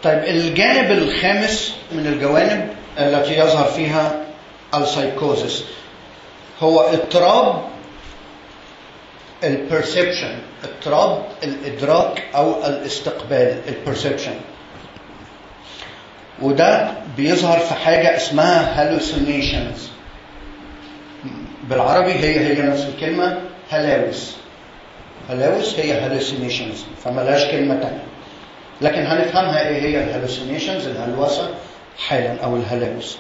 طيب الجانب الخامس من الجوانب التي يظهر فيها السايكوزس هو اضطراب البرسبشن اضطراب الادراك او الاستقبال البرسبشن وده بيظهر في حاجه اسمها hallucinations بالعربي هي هي نفس الكلمه هلاوس هلاوس هي hallucinations فملهاش كلمه تانية لكن هنفهمها ايه هي الهالوسينيشنز الهلوسه حالا او الهلاوس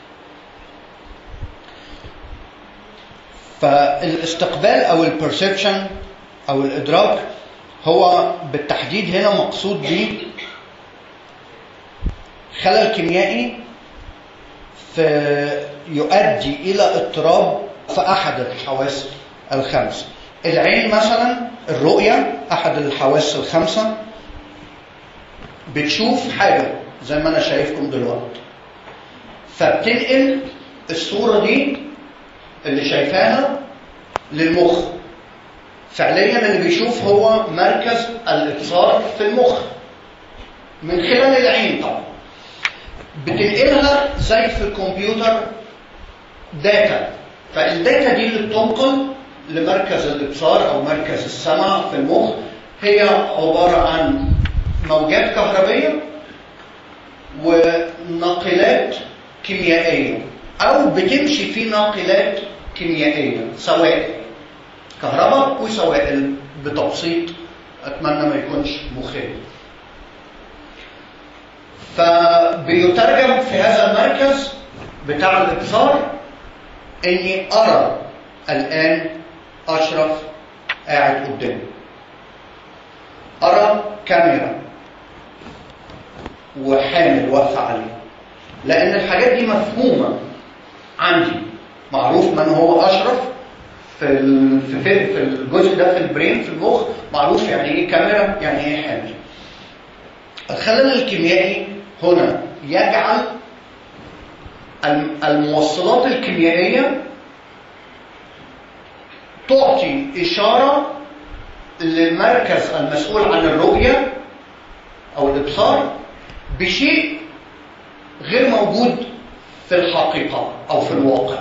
فالاستقبال او البرسبشن او الادراك هو بالتحديد هنا مقصود به خلل كيميائي في يؤدي الى اضطراب في احد الحواس الخمس العين مثلا الرؤيه احد الحواس الخمسه بتشوف حاجه زي ما انا شايفكم دلوقتي فبتنقل الصوره دي اللي شايفاها للمخ فعليا اللي بيشوف هو مركز الابصار في المخ من خلال العين طبعا بتنقلها زي في الكمبيوتر داتا فالداتا دي اللي بتنقل لمركز الابصار او مركز السمع في المخ هي عباره عن موجات كهربيه وناقلات كيميائيه او بتمشي في ناقلات كيميائيه سوائل كهرباء وسوائل بتبسيط اتمنى ما يكونش مخل فبيترجم في هذا المركز بتاع الابصار اني ارى الان اشرف قاعد قدامي ارى كاميرا وحامل واقفه عليه لان الحاجات دي مفهومه عندي معروف من هو اشرف في ال- في في في الجزء ده في البرين في المخ معروف يعني ايه كاميرا يعني ايه حامل الخلل الكيميائي هنا يجعل الم- الموصلات الكيميائيه تعطي اشاره للمركز المسؤول عن الرؤيه او الابصار بشيء غير موجود في الحقيقه او في الواقع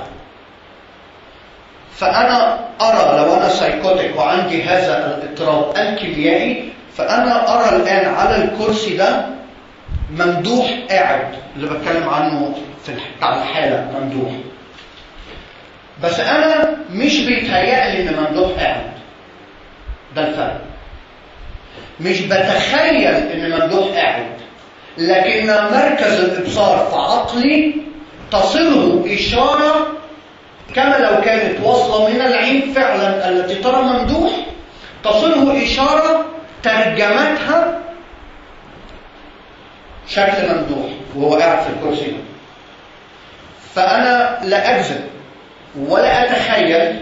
فانا ارى لو انا سايكوتيك وعندي هذا الاضطراب الكيميائي فانا ارى الان على الكرسي ده ممدوح قاعد اللي بتكلم عنه في الح- بتاع الحاله ممدوح بس انا مش بيتهيألي ان ممدوح قاعد ده الفرق مش بتخيل ان ممدوح قاعد لكن مركز الابصار في عقلي تصله اشاره كما لو كانت واصله من العين فعلا التي ترى ممدوح تصله اشاره ترجمتها شكل ممدوح وهو قاعد في الكرسي ده فانا لا اكذب ولا اتخيل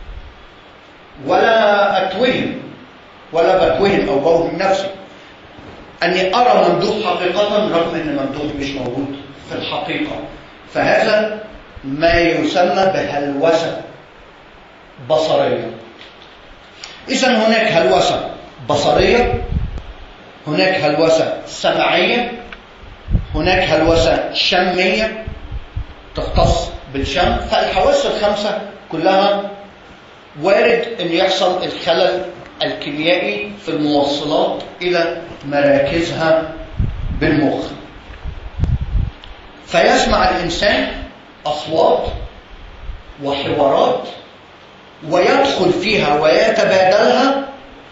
ولا اتوهم ولا بتوهم او بوهم نفسي اني ارى ممدوح حقيقه رغم ان ممدوح مش موجود في الحقيقه فهذا ما يسمى بهلوسه بصريه اذا هناك هلوسه بصريه هناك هلوسه سمعيه هناك هلوسه شميه تختص بالشم فالحواس الخمسه كلها وارد ان يحصل الخلل الكيميائي في الموصلات الى مراكزها بالمخ فيسمع الانسان اصوات وحوارات ويدخل فيها ويتبادلها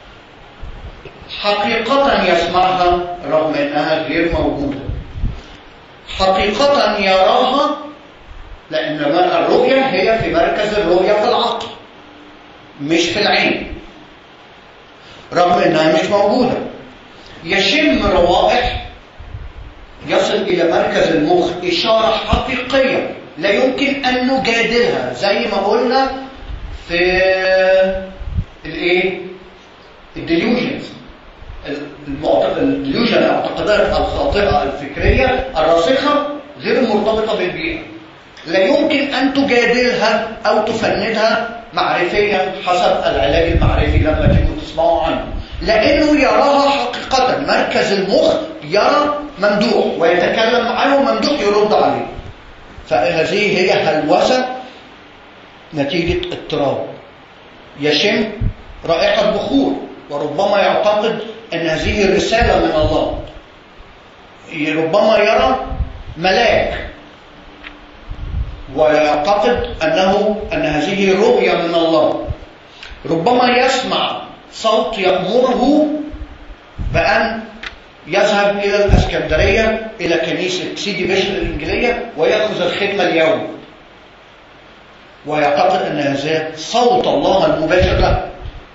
حقيقة يسمعها رغم انها غير موجودة حقيقة يراها لان الرؤية هي في مركز الرؤية في العقل مش في العين رغم انها مش موجودة يشم روائح يصل الى مركز المخ اشارة حقيقية لا يمكن ان نجادلها زي ما قلنا في الايه الديليوجنز الديليوجن الاعتقادات الخاطئة الفكرية الراسخة غير مرتبطة بالبيئة لا يمكن ان تجادلها او تفندها معرفيا حسب العلاج المعرفي لما تيجوا تسمعوا عنه لأنه يراها حقيقة مركز المخ يرى ممدوح ويتكلم معه ممدوح يرد عليه فهذه هي هلوسة نتيجة اضطراب يشم رائحة بخور وربما يعتقد أن هذه رسالة من الله ربما يرى ملاك ويعتقد أنه أن هذه رؤية من الله ربما يسمع صوت يأمره بأن يذهب إلى الأسكندرية إلى كنيسة سيدي بشر الإنجيلية ويأخذ الخدمة اليوم ويعتقد أن هذا صوت الله المباشر له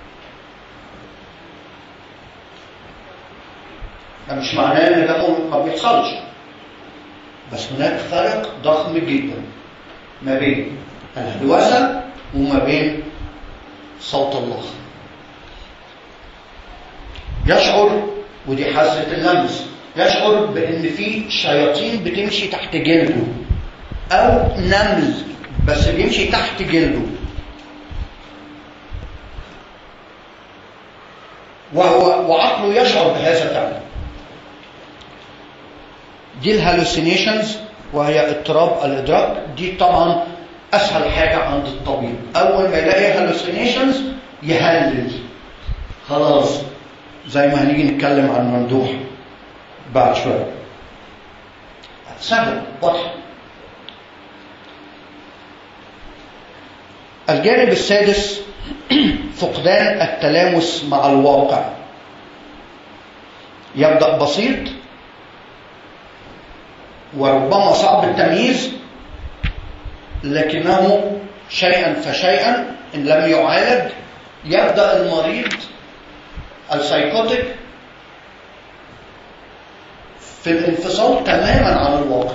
ده مش معناه ان ده ما بيحصلش بس هناك فرق ضخم جدا ما بين الهلوسه وما بين صوت الله يشعر ودي حاسه اللمس يشعر بان في شياطين بتمشي تحت جلده او نمل بس بيمشي تحت جلده وهو وعقله يشعر بهذا فعلا دي الهالوسينيشنز وهي اضطراب الادراك دي طبعا اسهل حاجه عند الطبيب اول ما يلاقي هالوسينيشنز يهلل خلاص زي ما هنيجي نتكلم عن ممدوح بعد شويه سهل واضح الجانب السادس فقدان التلامس مع الواقع يبدا بسيط وربما صعب التمييز لكنه شيئا فشيئا ان لم يعالج يبدا المريض السايكوتيك في الانفصال تماما عن الواقع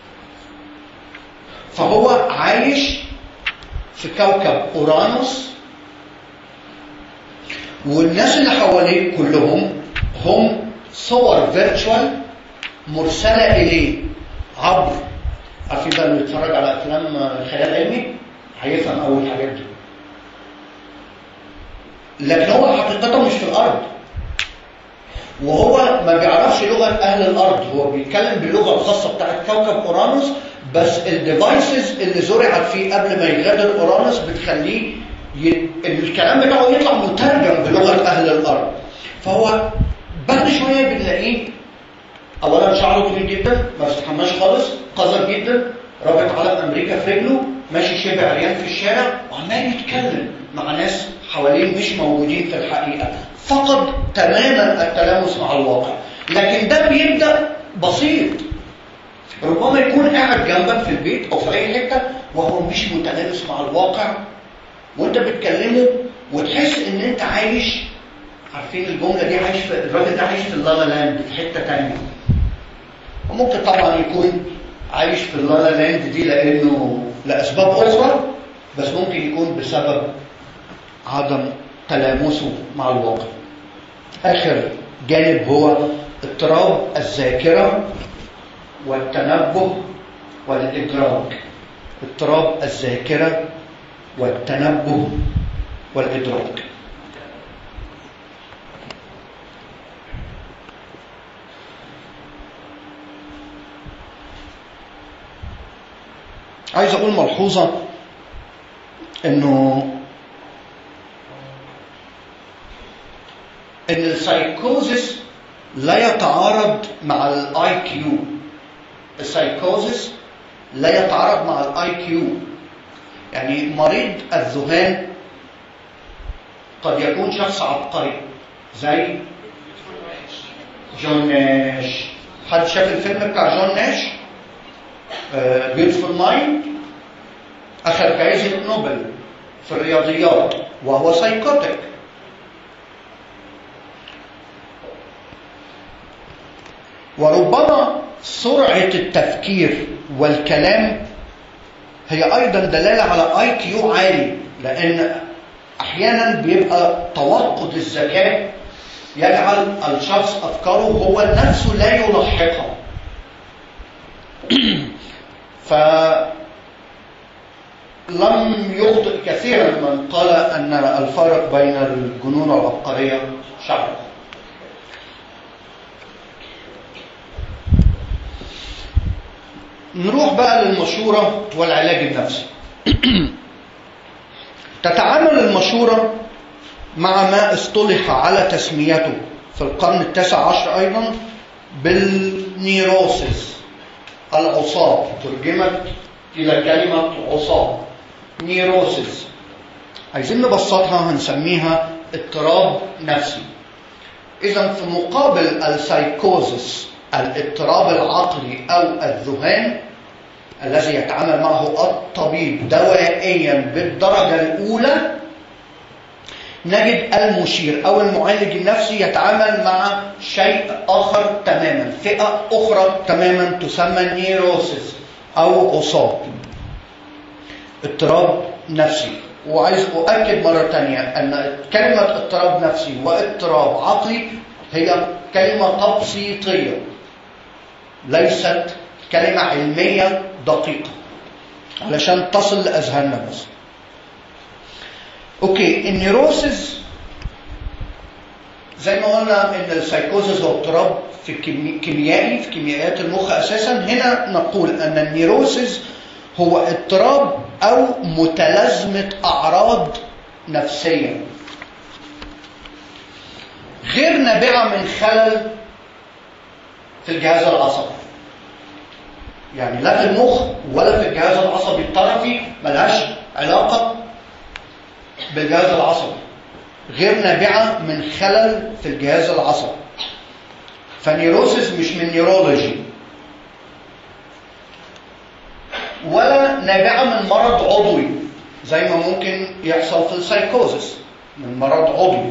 فهو عايش في كوكب اورانوس والناس اللي حواليه كلهم هم صور فيرتشوال مرسله اليه عبر عارفين بقى اللي بيتفرج على افلام خيال علمي هيفهم اول الحاجات دي لكن هو حقيقة مش في الارض وهو ما بيعرفش لغه اهل الارض هو بيتكلم باللغه الخاصه بتاعت كوكب اورانوس بس الديفايسز اللي زرعت فيه قبل ما يغادر اورانوس بتخليه ي... الكلام بتاعه يطلع مترجم بلغه اهل الارض فهو بعد شويه بنلاقيه اولا شعره طويل جدا ما بيستحماش خالص قذر جدا رابط علم امريكا في رجله ماشي شبه عريان في الشارع وعمال يتكلم مع ناس حواليه مش موجودين في الحقيقه فقد تماما التلامس مع الواقع لكن ده بيبدا بسيط ربما يكون قاعد جنبك في البيت او في اي حته وهو مش متلامس مع الواقع وانت بتكلمه وتحس ان انت عايش عارفين الجمله دي عايش في الراجل ده عايش في اللالا لاند في حته ثانيه وممكن طبعا يكون عايش في اللالا لاند دي لانه لاسباب اخرى بس ممكن يكون بسبب عدم تلامسه مع الواقع اخر جانب هو اضطراب الذاكره والتنبه والادراك اضطراب الذاكره والتنبه والادراك عايز اقول ملحوظه انه ان السايكوزس لا يتعارض مع الاي كيو السايكوزس لا يتعارض مع الاي كيو يعني مريض الذهان قد يكون شخص عبقري زي جون ناش حد شاف الفيلم بتاع جون ناش بيوتفول مايند اخذ جائزه نوبل في الرياضيات وهو سايكوتيك وربما سرعه التفكير والكلام هي ايضا دلاله على اي كيو عالي لان احيانا بيبقى توقد الذكاء يجعل الشخص افكاره هو نفسه لا يلاحقها ف لم يخطئ كثيرا من قال أن الفرق بين الجنون والعبقرية شعر نروح بقى للمشورة والعلاج النفسي تتعامل المشورة مع ما اصطلح على تسميته في القرن التاسع عشر أيضا بالنيروسيس العصاب ترجمت إلى كلمة عصاب نيروسيس عايزين نبسطها هنسميها اضطراب نفسي إذا في مقابل السايكوزس الاضطراب العقلي أو الذهان الذي يتعامل معه الطبيب دوائيا بالدرجة الأولى نجد المشير أو المعالج النفسي يتعامل مع شيء آخر تماما فئة أخرى تماما تسمى نيروسيس أو عصاب اضطراب نفسي وعايز أؤكد مرة تانية أن كلمة اضطراب نفسي واضطراب عقلي هي كلمة تبسيطية ليست كلمة علمية دقيقة علشان تصل لأذهاننا بس اوكي النيروسيس زي ما قلنا ان السايكوزيس هو اضطراب في كيميائي في كيميائيات المخ اساسا هنا نقول ان النيروسيس هو اضطراب او متلازمه اعراض نفسيه غير نابعه من خلل في الجهاز العصبي يعني لا في المخ ولا في الجهاز العصبي الطرفي ملهاش علاقه بالجهاز العصبي غير نابعة من خلل في الجهاز العصبي فنيروسيس مش من نيرولوجي ولا نابعة من مرض عضوي زي ما ممكن يحصل في السايكوزس من مرض عضوي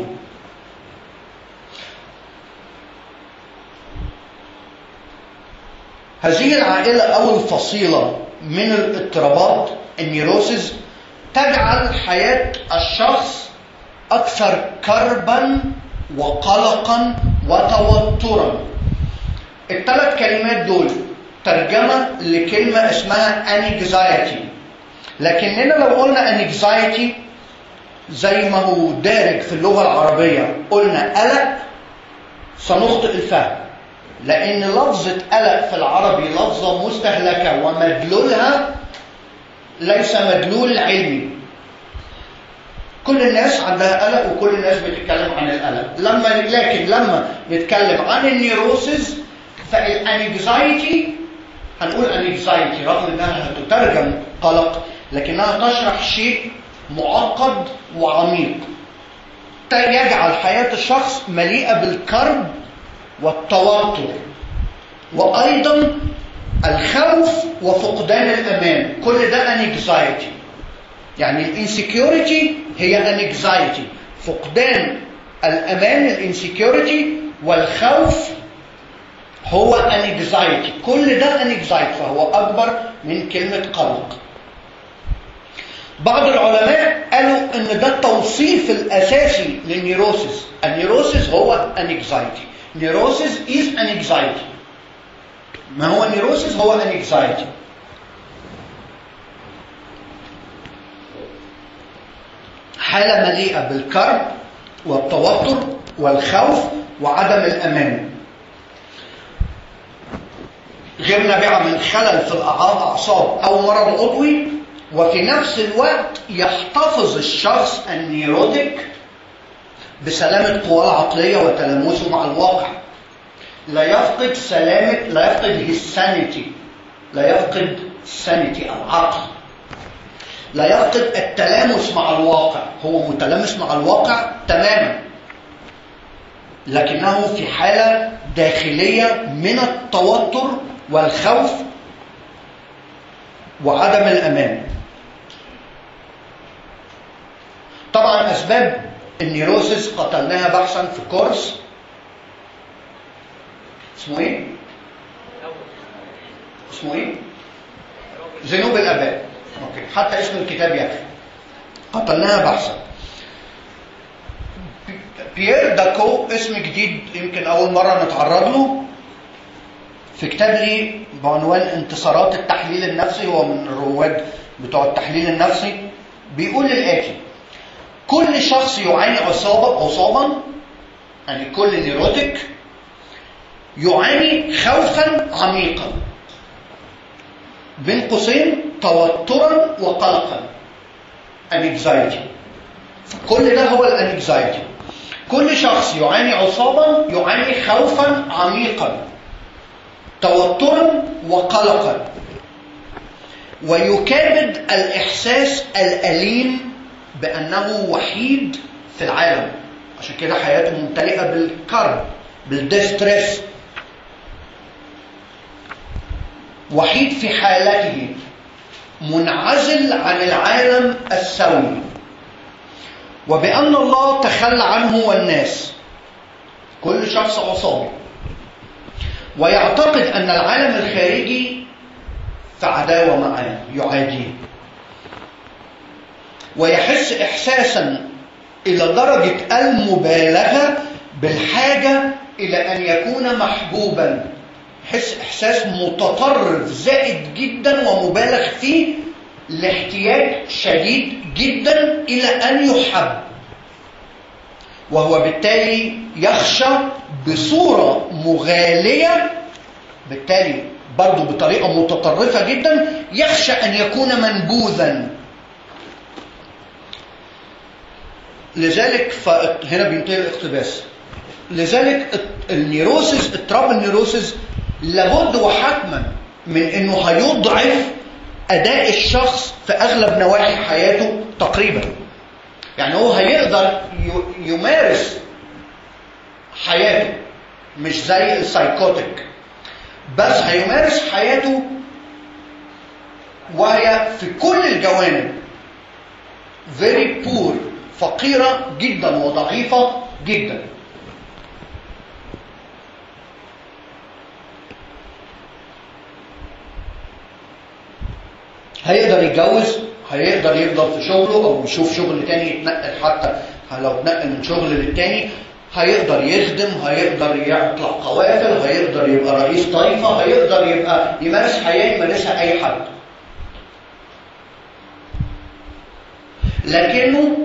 هذه العائلة أو الفصيلة من الاضطرابات النيروسيس تجعل حياة الشخص أكثر كربا وقلقا وتوترا الثلاث كلمات دول ترجمة لكلمة اسمها anxiety لكننا لو قلنا anxiety زي ما هو دارج في اللغة العربية قلنا قلق سنخطئ الفهم لأن لفظة قلق في العربي لفظة مستهلكة ومدلولها ليس مدلول علمي كل الناس عندها قلق وكل الناس بتتكلم عن القلق لما لكن لما نتكلم عن النيروسيس فالانكزايتي هنقول انكزايتي رغم انها هتترجم قلق لكنها تشرح شيء معقد وعميق يجعل حياة الشخص مليئة بالكرب والتوتر وأيضا الخوف وفقدان الأمان كل ده انكزايتي يعني الانسكيورتي هي انكزايتي فقدان الأمان الانسكيورتي والخوف هو انكزايتي كل ده انكزايتي فهو أكبر من كلمة قلق بعض العلماء قالوا ان ده التوصيف الاساسي للنيروسيس النيروسيس هو انكزايتي نيروسيس is anxiety ما هو نيروسيس هو anxiety حالة مليئة بالكرب والتوتر والخوف وعدم الأمان غير نابعة من خلل في الأعصاب أو مرض عضوي وفي نفس الوقت يحتفظ الشخص النيروتيك بسلامة قواه العقلية وتلامسه مع الواقع لا يفقد سلامة لا يفقد السانيتي لا يفقد سانيتي العقل لا يفقد التلامس مع الواقع هو متلامس مع الواقع تماما لكنه في حالة داخلية من التوتر والخوف وعدم الأمان طبعا أسباب النيروسيس قتلناها بحثا في كورس اسمه ايه؟ اسمه ايه؟ ذنوب الاباء اوكي حتى اسم الكتاب يكفي قتلناها بحثا بيير داكو اسم جديد يمكن اول مره نتعرض له في كتاب لي بعنوان انتصارات التحليل النفسي هو من رواد بتوع التحليل النفسي بيقول الآتي كل شخص يعاني عصابة عصابا يعني كل نيروتيك يعاني خوفا عميقا بين قوسين توترا وقلقا anxiety كل ده هو الانكزايتي كل شخص يعاني عصابا يعاني خوفا عميقا توترا وقلقا ويكابد الاحساس الاليم بانه وحيد في العالم عشان كده حياته ممتلئه بالكرب بالديستريس وحيد في حالته منعزل عن العالم السوي وبأن الله تخلى عنه والناس كل شخص عصابي ويعتقد أن العالم الخارجي في عداوة معاه يعاديه ويحس إحساسا إلى درجة المبالغة بالحاجة إلى أن يكون محبوبا يحس إحساس متطرف زائد جدا ومبالغ فيه لاحتياج شديد جدا إلى أن يحب وهو بالتالي يخشى بصورة مغالية بالتالي برضه بطريقة متطرفة جدا يخشى أن يكون منبوذا لذلك هنا بينتهي الاقتباس لذلك النيروسيس اضطراب النيروسيس لابد وحتما من انه هيضعف اداء الشخص في اغلب نواحي حياته تقريبا يعني هو هيقدر يمارس حياته مش زي السايكوتيك بس هيمارس حياته وهي في كل الجوانب very poor فقيرة جدا وضعيفة جدا هيقدر يتجوز هيقدر يفضل في شغله او يشوف شغل تاني يتنقل حتى لو اتنقل من شغل للتاني هيقدر يخدم هيقدر يطلع قوافل هيقدر يبقى رئيس طائفة هيقدر يبقى يمارس حياة يمارسها أي حد لكنه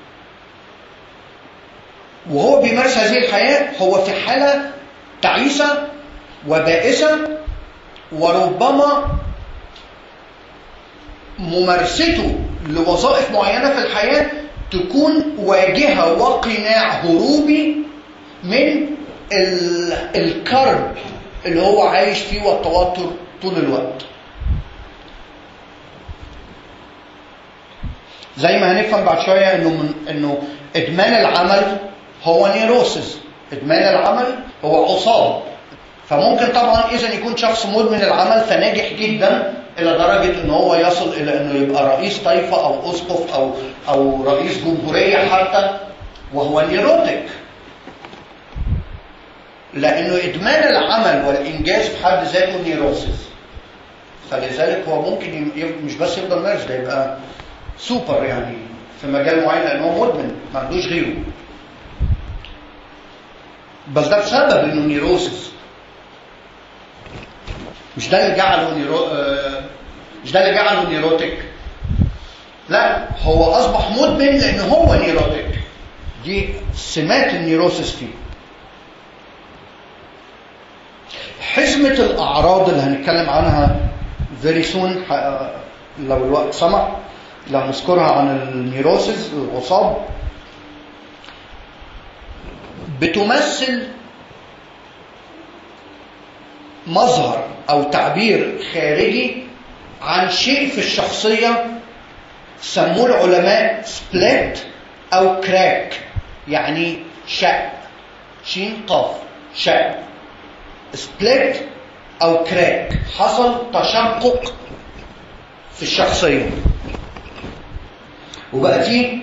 وهو بيمارس هذه الحياة هو في حالة تعيسة وبائسة وربما ممارسته لوظائف معينة في الحياة تكون واجهة وقناع هروبي من الكرب اللي هو عايش فيه والتوتر طول الوقت زي ما هنفهم بعد شوية انه من انه ادمان العمل هو نيروسيس ادمان العمل هو عصاب فممكن طبعا اذا يكون شخص مدمن العمل فناجح جدا الى درجه ان هو يصل الى انه يبقى رئيس طائفه او اسقف او او رئيس جمهوريه حتى وهو نيروتيك لانه ادمان العمل والانجاز في حد ذاته نيروسيس فلذلك هو ممكن مش بس يفضل مارس ده يبقى سوبر يعني في مجال معين لان هو مدمن ما عندوش غيره بس ده بسبب انه نيروسيس مش ده اللي جعله نيرو مش ده اللي جعله نيروتيك لا هو اصبح مدمن لان هو نيروتيك دي سمات النيروسيس فيه حزمة الأعراض اللي هنتكلم عنها very soon لو الوقت سمح لو نذكرها عن النيروسيس العصاب بتمثل مظهر او تعبير خارجي عن شيء في الشخصيه سموه العلماء سبليت او كراك يعني شق شين قاف شق سبليت او كراك حصل تشقق في الشخصيه وبقى فيه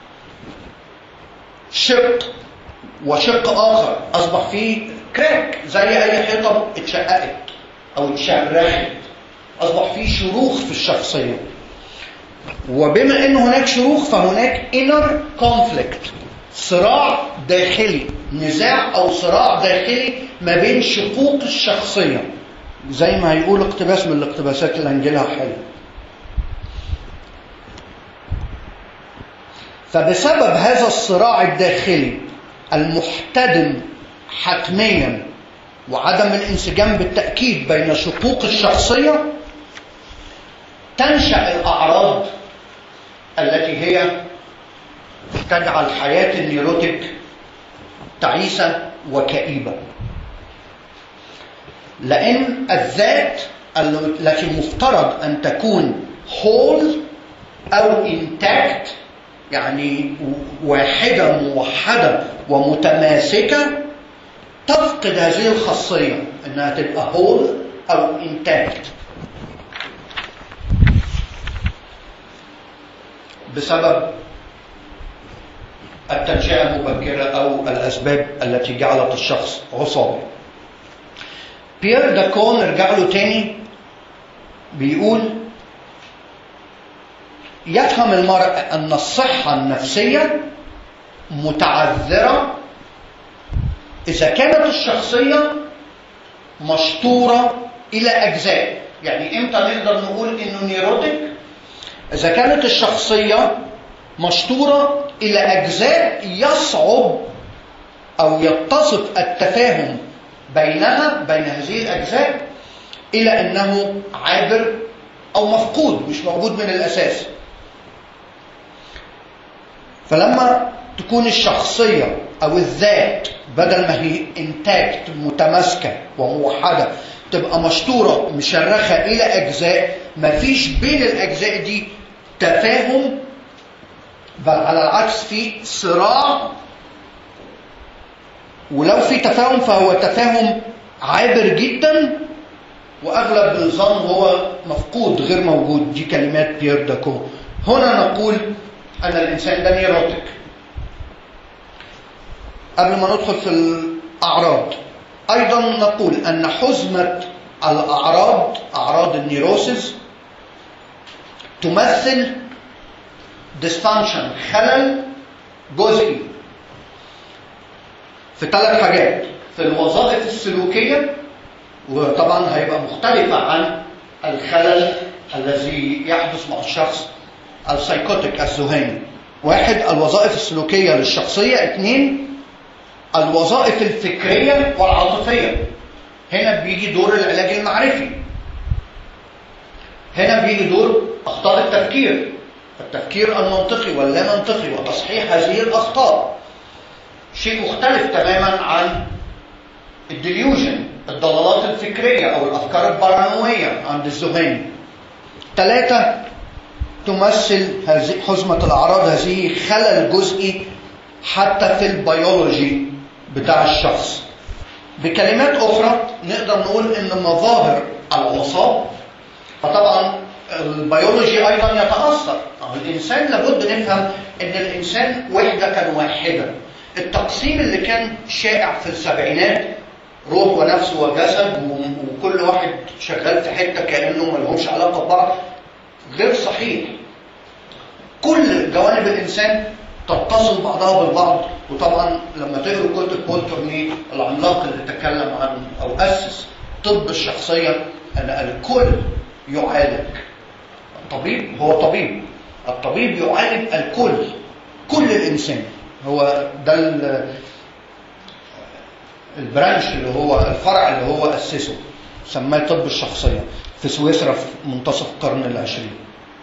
شق وشق اخر اصبح فيه كراك زي اي حيطه اتشققت او اتشرخت اصبح في شروخ في الشخصيه وبما ان هناك شروخ فهناك inner conflict صراع داخلي نزاع او صراع داخلي ما بين شقوق الشخصيه زي ما هيقول اقتباس من الاقتباسات اللي هنجيلها حلو فبسبب هذا الصراع الداخلي المحتدم حتميا وعدم الانسجام بالتأكيد بين شقوق الشخصية تنشأ الأعراض التي هي تجعل حياة النيروتيك تعيسة وكئيبة لأن الذات التي مفترض أن تكون whole أو intact يعني واحدة موحدة ومتماسكة تفقد هذه الخاصية انها تبقى whole او intact بسبب التنشئة المبكرة أو الأسباب التي جعلت الشخص عصابي. بيير داكون نرجع له تاني بيقول يفهم المرء أن الصحة النفسية متعذرة إذا كانت الشخصية مشطورة إلى أجزاء يعني إمتى نقدر نقول إنه نيروتيك إذا كانت الشخصية مشطورة إلى أجزاء يصعب أو يتصف التفاهم بينها بين هذه الأجزاء إلى أنه عابر أو مفقود مش موجود من الأساس فلما تكون الشخصية أو الذات بدل ما هي انتاكت متماسكة وموحدة تبقى مشطورة مشرخة إلى أجزاء مفيش بين الأجزاء دي تفاهم بل على العكس في صراع ولو في تفاهم فهو تفاهم عابر جدا واغلب الظن هو مفقود غير موجود دي كلمات بيير داكو هنا نقول ان الانسان ده نيروتيك قبل ما ندخل في الاعراض ايضا نقول ان حزمه الاعراض اعراض النيروسيس تمثل dysfunction خلل جزئي في ثلاث حاجات في الوظائف السلوكية وطبعا هيبقى مختلفة عن الخلل الذي يحدث مع الشخص السايكوتيك الذهاني واحد الوظائف السلوكية للشخصية اثنين الوظائف الفكرية والعاطفية هنا بيجي دور العلاج المعرفي هنا بيجي دور أخطاء التفكير التفكير المنطقي واللا منطقي وتصحيح هذه الأخطاء شيء مختلف تماما عن الديليوجن الضلالات الفكرية أو الأفكار البارانوية عند الذهاني ثلاثة تمثل هذه حزمة الأعراض هذه خلل جزئي حتى في البيولوجي بتاع الشخص بكلمات أخرى نقدر نقول إن مظاهر العصاب فطبعا البيولوجي ايضا يتاثر الانسان لابد نفهم ان الانسان وحده كان واحده التقسيم اللي كان شائع في السبعينات روح ونفس وجسد وكل واحد شغال في حته كانه ما لهمش علاقه ببعض غير صحيح كل جوانب الانسان تتصل بعضها بالبعض وطبعا لما تقروا كتب بول تورني العملاق اللي تكلم عن او اسس طب الشخصيه ان الكل يعالج الطبيب هو طبيب الطبيب يعالج الكل كل الانسان هو ده البرانش اللي هو الفرع اللي هو اسسه سماه طب الشخصيه في سويسرا في منتصف القرن العشرين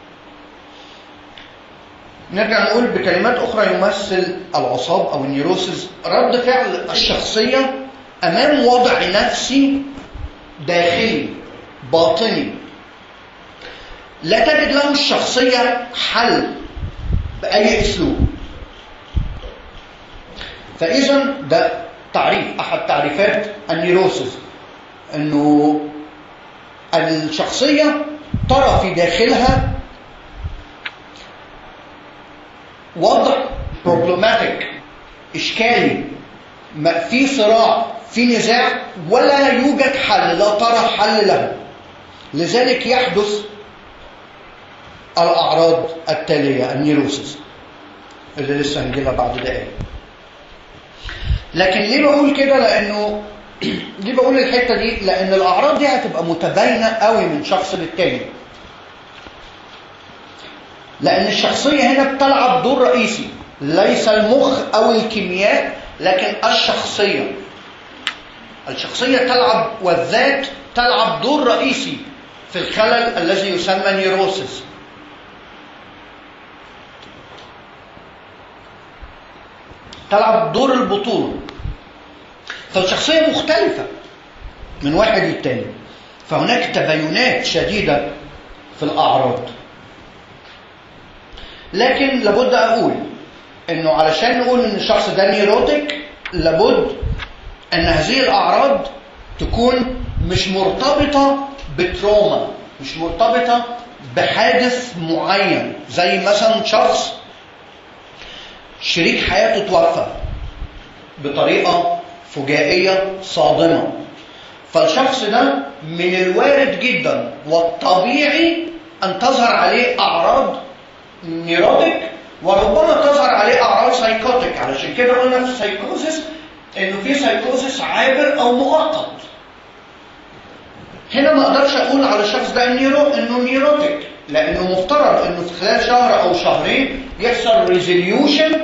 نرجع نقول بكلمات اخرى يمثل العصاب او النيروسيس رد فعل الشخصيه امام وضع نفسي داخلي باطني لا تجد له الشخصية حل بأي أسلوب فإذا ده تعريف أحد تعريفات النيروسيس أنه الشخصية ترى في داخلها وضع بروبلماتيك إشكالي في صراع في نزاع ولا يوجد حل لا ترى حل له لذلك يحدث الأعراض التالية النيروسيس اللي لسه هنجيلها بعد دقايق لكن ليه بقول كده لأنه ليه بقول الحتة دي لأن الأعراض دي هتبقى متباينة قوي من شخص للتاني لأن الشخصية هنا بتلعب دور رئيسي ليس المخ أو الكيمياء لكن الشخصية الشخصية تلعب والذات تلعب دور رئيسي في الخلل الذي يسمى نيروسيس تلعب دور البطولة فالشخصية مختلفة من واحد للتاني فهناك تباينات شديدة في الأعراض لكن لابد أقول إنه علشان نقول إن الشخص ده نيروتيك لابد أن هذه الأعراض تكون مش مرتبطة بتروما مش مرتبطة بحادث معين زي مثلا شخص شريك حياته توفى بطريقة فجائية صادمة فالشخص ده من الوارد جدا والطبيعي أن تظهر عليه أعراض نيروتيك وربما تظهر عليه أعراض سايكوتيك علشان كده قلنا في السايكوزيس إنه في سايكوزيس عابر أو مؤقت هنا ما اقدرش اقول على الشخص ده نيرو انه نيروتيك لانه مفترض انه في خلال شهر او شهرين يحصل ريزوليوشن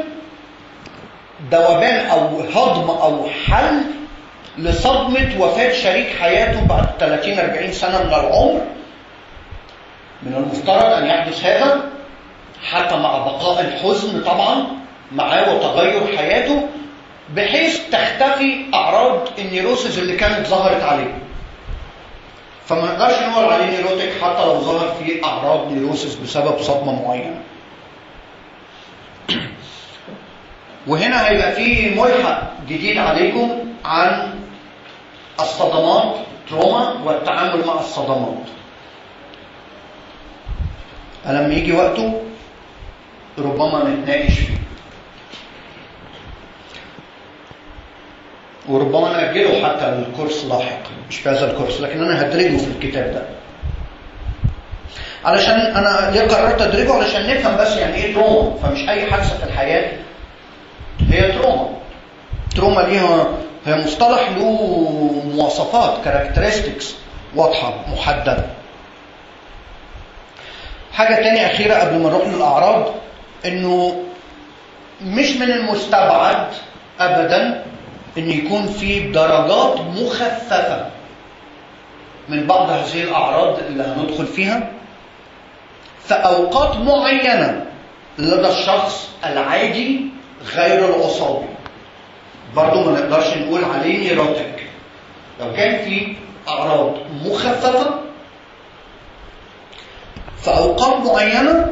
ذوبان او هضم او حل لصدمة وفاة شريك حياته بعد 30 40 سنة من العمر من المفترض ان يحدث هذا حتى مع بقاء الحزن طبعا معاه وتغير حياته بحيث تختفي اعراض النيروسيس اللي كانت ظهرت عليه فما نقدرش نقول عليه نيروتيك حتى لو ظهر فيه اعراض نيروسيس بسبب صدمه معينه وهنا هيبقى فيه ملحق جديد عليكم عن الصدمات تروما والتعامل مع الصدمات لما يجي وقته ربما نتناقش فيه وربما نأجله حتى الكورس لاحق مش في هذا الكورس لكن أنا هدرجه في الكتاب ده علشان أنا ليه قررت أدرجه علشان نفهم بس يعني إيه تروما فمش أي حادثة في الحياة هي تروما تروما ليها هي مصطلح له مواصفات كاركترستكس واضحة محددة حاجة تانية أخيرة قبل ما نروح للأعراض إنه مش من المستبعد أبدا ان يكون في درجات مخففة من بعض هذه الأعراض اللي هندخل فيها في أوقات معينة لدى الشخص العادي غير العصابي برضه ما نقدرش نقول عليه نيروتيك لو كان في أعراض مخففة في أوقات معينة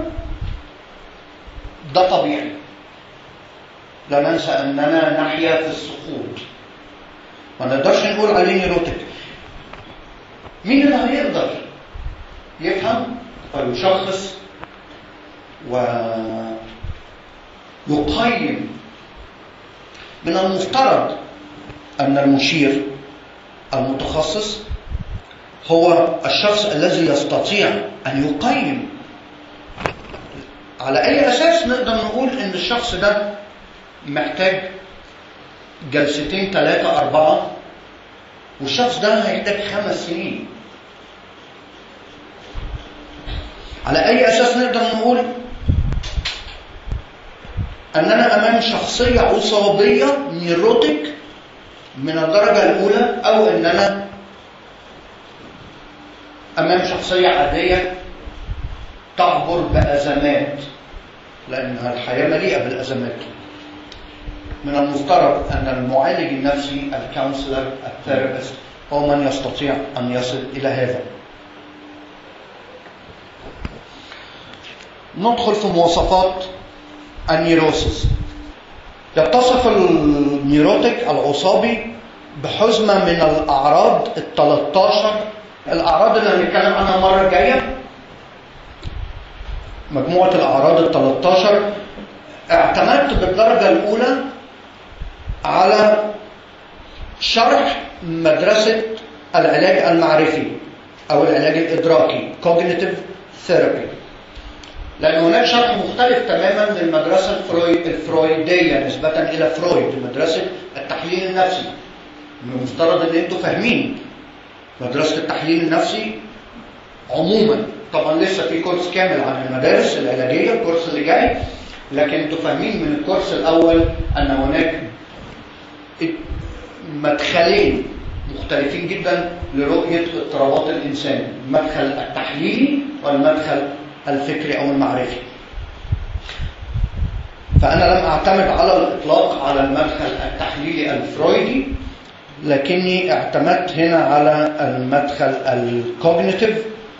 ده طبيعي لا ننسى أننا نحيا في السقوط ما نقدرش نقول عليه نيروتيك مين اللي هيقدر يفهم ويشخص ويقيم من المفترض أن المشير المتخصص هو الشخص الذي يستطيع أن يقيم على أي أساس نقدر نقول أن الشخص ده محتاج جلستين ثلاثة أربعة والشخص ده هيحتاج خمس سنين على أي أساس نقدر نقول أننا أمام شخصية عصابية نيروتيك من الدرجة الأولى أو أننا أمام شخصية عادية تعبر بأزمات لأن الحياة مليئة بالأزمات من المفترض أن المعالج النفسي الكونسلر الثيرابيست هو من يستطيع أن يصل إلى هذا ندخل في مواصفات النيروسيس يتصف النيروتيك العصابي بحزمة من الأعراض ال 13 الأعراض اللي هنتكلم عنها المرة الجاية مجموعة الأعراض ال 13 اعتمدت بالدرجة الأولى على شرح مدرسة العلاج المعرفي أو العلاج الإدراكي Cognitive Therapy لأن هناك شرح مختلف تماما للمدرسة الفرويد الفرويدية نسبة إلى فرويد مدرسة التحليل النفسي من المفترض أن أنتم فاهمين مدرسة التحليل النفسي عموما طبعا لسه في كورس كامل عن المدارس العلاجيه الكورس اللي جاي لكن انتوا فاهمين من الكورس الاول ان هناك مدخلين مختلفين جدا لرؤيه اضطرابات الانسان المدخل التحليلي والمدخل الفكري او المعرفي فانا لم اعتمد على الاطلاق على المدخل التحليلي الفرويدي لكني اعتمدت هنا على المدخل الكوجنيتيف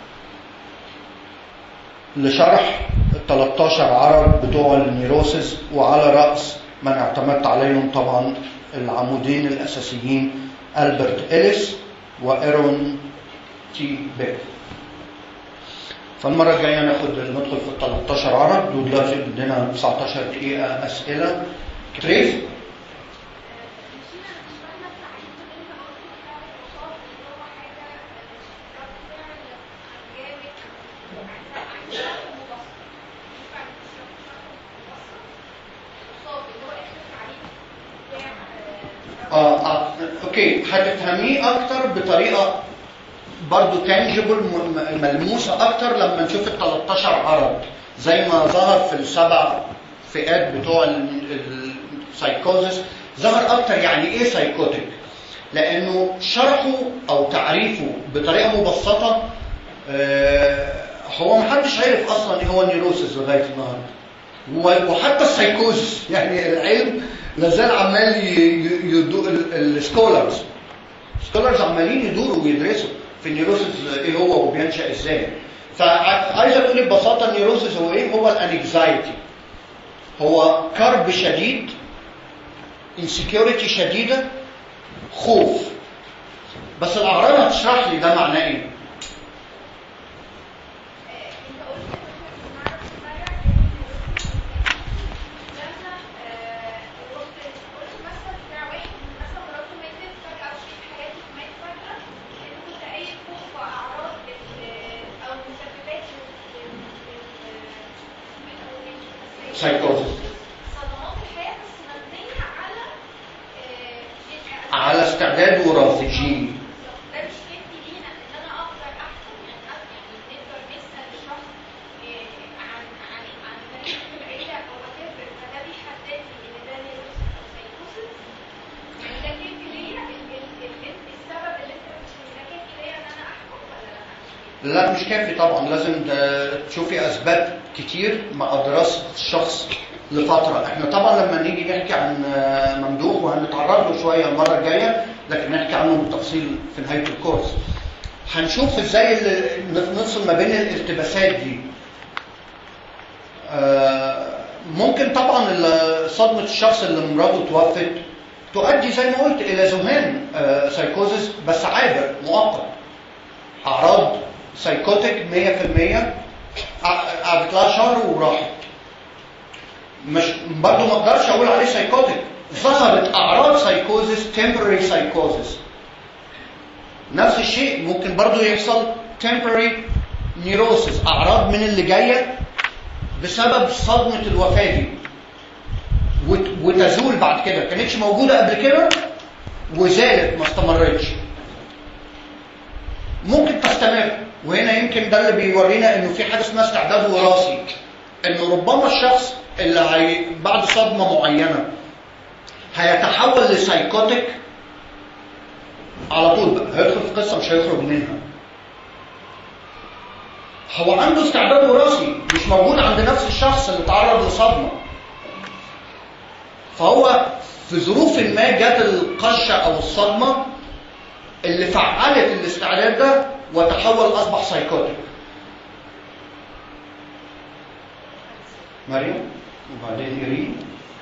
لشرح ال 13 عرض بتوع النيروسيس وعلى رأس من اعتمدت عليهم طبعا العمودين الأساسيين ألبرت إليس وإيرون تي بيك فالمرة الجاية ناخد ندخل في ال 13 عرض ودلوقتي عندنا 19 دقيقة أسئلة تريف آه آه اوكي هتفهميه اكتر بطريقه برضو تانجبل ملموسه اكتر لما نشوف ال 13 عرض زي ما ظهر في السبع فئات بتوع السايكوزس ظهر اكتر يعني ايه سايكوتيك لانه شرحه او تعريفه بطريقه مبسطه آه هو محدش عارف اصلا ايه هو النيروسيس لغايه النهارده وحتى السايكوزس يعني العلم لازال عمال يدور السكولرز سكولرز عمالين يدوروا ويدرسوا في النيروسيس ايه هو وبينشا ازاي فعايز اقول ببساطه النيروسيس هو ايه هو الانكزايتي هو كرب شديد انسكيورتي شديده خوف بس الاعراض هتشرح لي ده معناه ايه سايكوزس على استعداد وراثي جيني لا مش كافي طبعا لازم تشوفي اسباب كتير مع دراسه الشخص لفتره احنا طبعا لما نيجي نحكي عن ممدوح وهنتعرض له شويه المره الجايه لكن نحكي عنه بالتفصيل في نهايه الكورس هنشوف ازاي نفصل ما بين الالتباسات دي ممكن طبعا صدمه الشخص اللي مراته توفت تؤدي زي ما قلت الى ذهان سايكوزس بس عابر مؤقت اعراض سايكوتيك 100% قعدت لها شهر وراحت مش برضه ما اقدرش اقول عليه سايكوتيك ظهرت اعراض سايكوزس temporary سايكوزس نفس الشيء ممكن برضه يحصل temporary neurosis اعراض من اللي جايه بسبب صدمه الوفاه دي وتزول بعد كده كانتش موجوده قبل كده وزالت ما استمرتش ممكن تستمر وهنا يمكن ده اللي بيورينا انه في حاجه اسمها استعداد وراثي انه ربما الشخص اللي هي بعد صدمه معينه هيتحول لسايكوتيك على طول بقى هيدخل في قصه مش هيخرج منها هو عنده استعداد وراثي مش موجود عند نفس الشخص اللي تعرض لصدمه فهو في ظروف ما جت القشه او الصدمه اللي فعلت الاستعداد ده وتحول اصبح سايكوتيك مريم وبعدين ايرين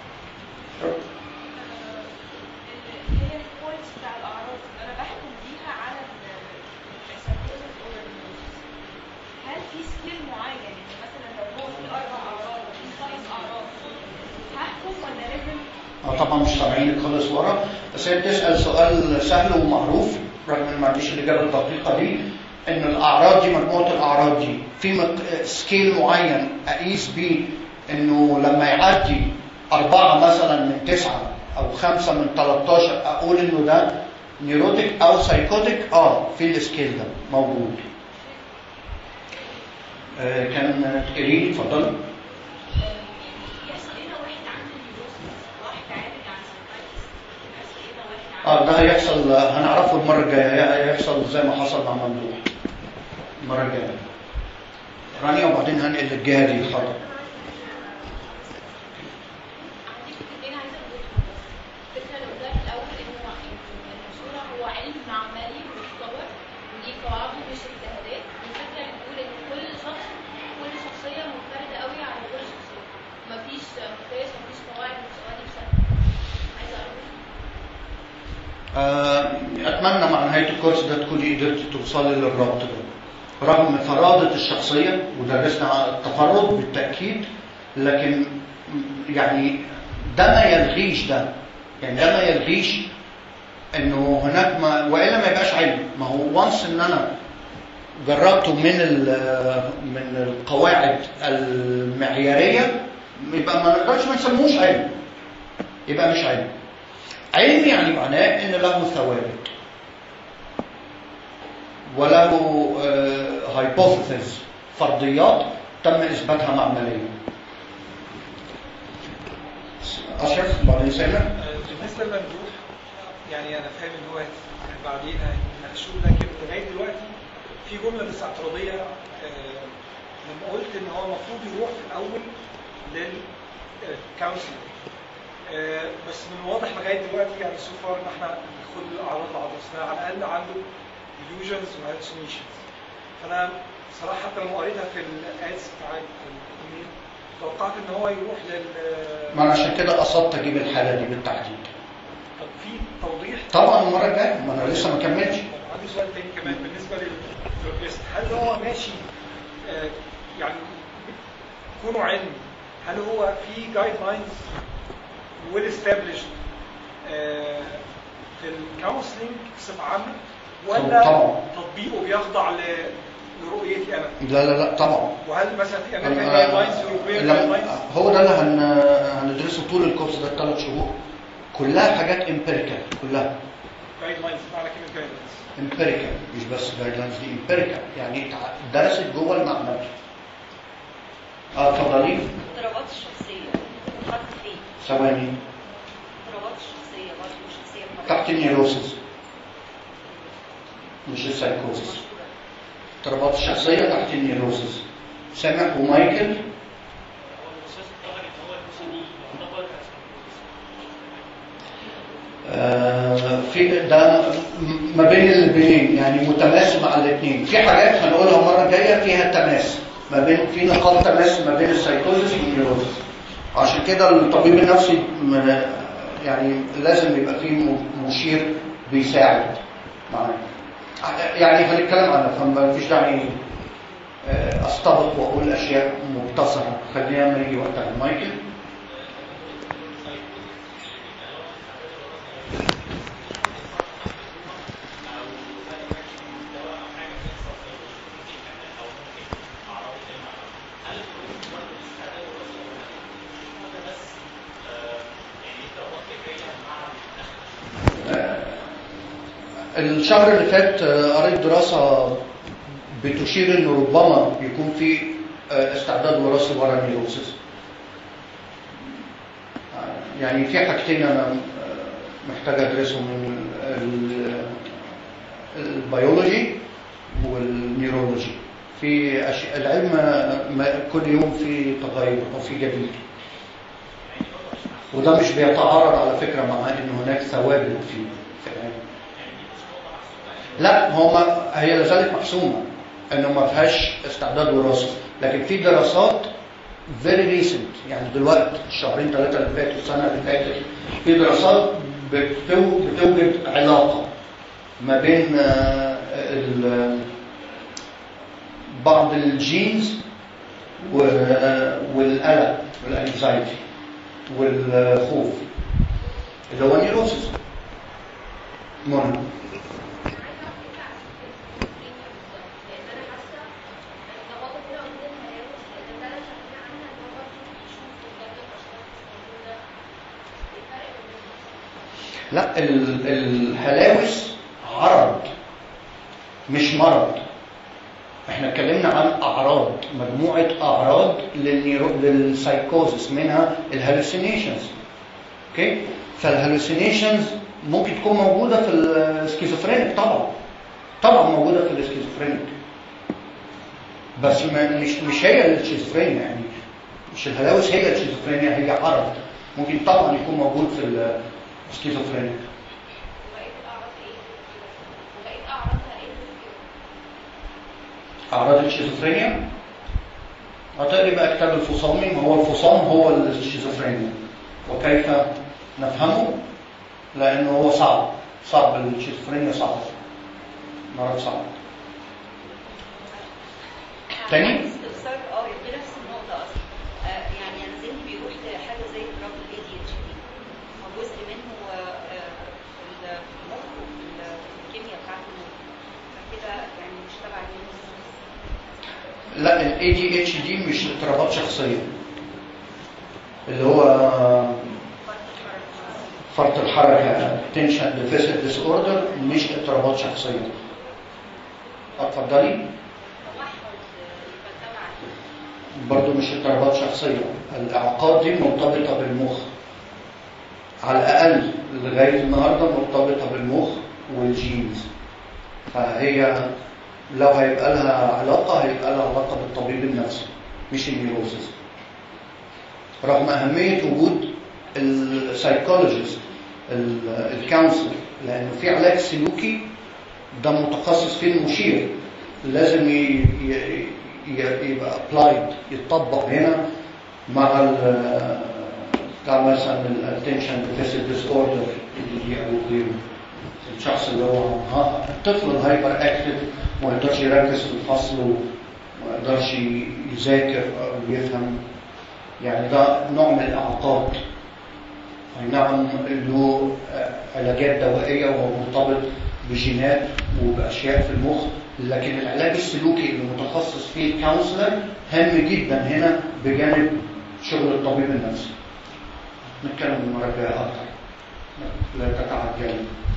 هل في سكيل معين يعني مثلا لو هو في اربع اعراض وفي خمس اعراض هحكم ولا لازم اه طبعا مش سامعينك خالص ورا بس هي بتسال سؤال سهل ومعروف رغم ان ما عنديش الاجابه الدقيقه دي ان الاعراض دي مجموعه الاعراض دي في مق... سكيل معين اقيس بيه انه لما يعدي أربعة مثلا من تسعة أو خمسة من 13 أقول إنه ده نيروتيك أو سايكوتيك أه في السكيل ده موجود آه، كان قريب اتفضل يحصل لنا واحد عنده نيوروسيس واحد عالج عن سايكايتس يحصل لنا واحد عنده اه ده هيحصل هنعرفه المره الجايه هيحصل زي ما حصل مع ممدوح المره الجايه رانيا وبعدين هنقل للجهه دي اتفضل عندي فكرتين عايزه اقولهم الفكره الاولى في الاول انه إنه المشوره هو علم معملي متطور وليه قواعده مش اجتهادات والفكره اللي بتقول ان كل شخص كل شخصيه منفرده قوي عن كل شخصيه مفيش مقياس مفيش قواعد متساويه ثابته عايزه اعرف آه، اتمنى مع نهايه الكورس ده تكوني قدرت توصلي للربط ده رغم فرادة الشخصية ودرسنا التفرد بالتأكيد لكن يعني ده ما يلغيش ده يعني ده ما يلغيش انه هناك ما والا ما يبقاش علم ما هو وانس ان انا جربته من ال- من القواعد المعياريه يبقى ما نقدرش ما نسموش علم يبقى مش علم علم يعني معناه ان له ثوابت وله هايبوثيسز فرضيات تم اثباتها معمليا اشرف بعدين سامع بالنسبه للممدوح يعني انا فاهم ان هو بعدين هنناقشوه لكن لغايه دلوقتي في جمله بس اعتراضيه آه، لما قلت ان هو المفروض يروح في الاول للكونسلنج بس من الواضح لغايه دلوقتي يعني سو فار ان احنا بناخد الاعراض اللي عرضناها على الاقل عنده illusions و hallucinations فانا بصراحه حتى لما قريتها في الادز بتاع الايميل توقعت ان هو يروح لل ما انا عشان كده قصدت اجيب الحاله دي بالتحديد طب في توضيح طبعا المره الجايه ما انا لسه ما كملتش عندي سؤال تاني كمان بالنسبه للثيرابيست هل هو ماشي آه، يعني كونه علم هل هو في جايد لاينز ويل استابليشد في الكونسلنج بصفه عامه ولا طبعا. تطبيقه بيخضع ل- لرؤيتي انا لا لا لا طبعا وهل مثلا في امريكان جايد لاينز يوروبيان جايد لما- لاينز هو ده اللي هن... هندرسه طول الكورس ده الثلاث شهور كلها حاجات امبيريكال كلها جايد لاينز معنى كلمه جايد لاينز امبيريكال مش بس جايد لاينز دي امبيريكال يعني تع- درست جوه المعمل اه اتفضلي اضطرابات الشخصية بتتحط فين؟ ثواني اضطرابات الشخصية برضه الشخصية تحت النيروسيس مش السايكوزيس اضطرابات الشخصيه تحت النيروسيس سامع ومايكل آه، في ده م- ما بين البنين يعني متماس مع الاثنين في حاجات هنقولها المره الجايه فيها تماس ما بين في نقاط تماس ما بين السايكوزيس والنيوروزيس عشان كده الطبيب النفسي م- يعني لازم يبقى فيه م- مشير بيساعد معانا يعني هنتكلم عنها فما فيش داعي آه، استبق واقول اشياء مختصره خلينا لما يجي وقتها مايكل الشهر اللي فات آه، قريت دراسة بتشير انه ربما يكون في آه، استعداد وراثي ورا النيروسيس آه، يعني في حاجتين انا آه، محتاج ادرسهم من ال- البيولوجي والنيورولوجي في أشياء العلم آه، ما- كل يوم في تغير او في جديد وده مش بيتعارض على فكرة مع ان هناك ثوابت في في العلم لا هو ما هي لازالت محسومه انه ما فيهاش استعداد وراثي لكن في دراسات فيري ريسنت يعني دلوقتي الشهرين ثلاثه اللي فاتوا السنه اللي فاتت في دراسات بتو- بتوجد علاقه ما بين آه، ال- بعض الجينز و- والقلق والانكزايتي والخوف اللي هو النيروسيس منى لا ال- الهلاوس عرض مش مرض احنا احنا اتكلمنا عن اعراض مجموعه اعراض للنيرو... للسايكوزس منها الهالوسينيشنز اوكي فالهالوسينيشنز ممكن تكون موجوده في السكيزوفرينيك طبعا طبعا موجوده في السكيزوفرينيك بس ما مش مش هي الشيزوفرينيا يعني مش الهلاوس هي الشيزوفرينيا هي عرض ممكن طبعا يكون موجود في السكيزوفرينيا وبقيت اعرف ايه وبقيت اعرفها ايه اعراض الشيزوفرينيا هتقري بقى كتاب الفصامي ما هو الفصام هو الشيزوفرينيا وكيف نفهمه لانه هو صعب صعب الشيزوفرينيا صعب مرض صعب تاني؟ استفسار اه يبقى نفس النقطة أصلا آه، يعني أنا ذهني بيروح لحاجة زي اضطراب ال ADHD هو جزء منه آه، آه، في المخ وفي ال- في الكيمياء بتاعت المخ فكده يعني مش تبع النيوز لا ال ADHD مش اضطرابات شخصية اللي هو فرط الحركة attention deficit disorder مش اضطرابات شخصية اتفضلي توحد يبقى تبع برضو مش اضطرابات شخصية الإعاقات دي مرتبطة بالمخ على الأقل لغاية النهاردة مرتبطة بالمخ والجينز فهي لو هيبقى لها علاقة هيبقى لها علاقة بالطبيب النفسي مش النيروزيس رغم أهمية وجود السايكولوجيست الكونسلر لأنه في علاج سلوكي ده متخصص فيه المشير لازم ي- ي- ي- يبقى ابلايد يتطبق هنا مع ال بتاع مثلا الاتنشن ديفيسيت ديس اوردر او غيره الشخص اللي هو ها- الطفل الهايبر اكتف ما يقدرش يركز في الفصل وما يقدرش يذاكر او يفهم يعني ده نوع من الاعاقات اي نعم له علاجات دوائيه وهو مرتبط بجينات وباشياء في المخ لكن العلاج السلوكي اللي متخصص فيه الكونسلر هام جدا هنا بجانب شغل الطبيب النفسي نتكلم المره الجايه اكتر لا تتعجلوا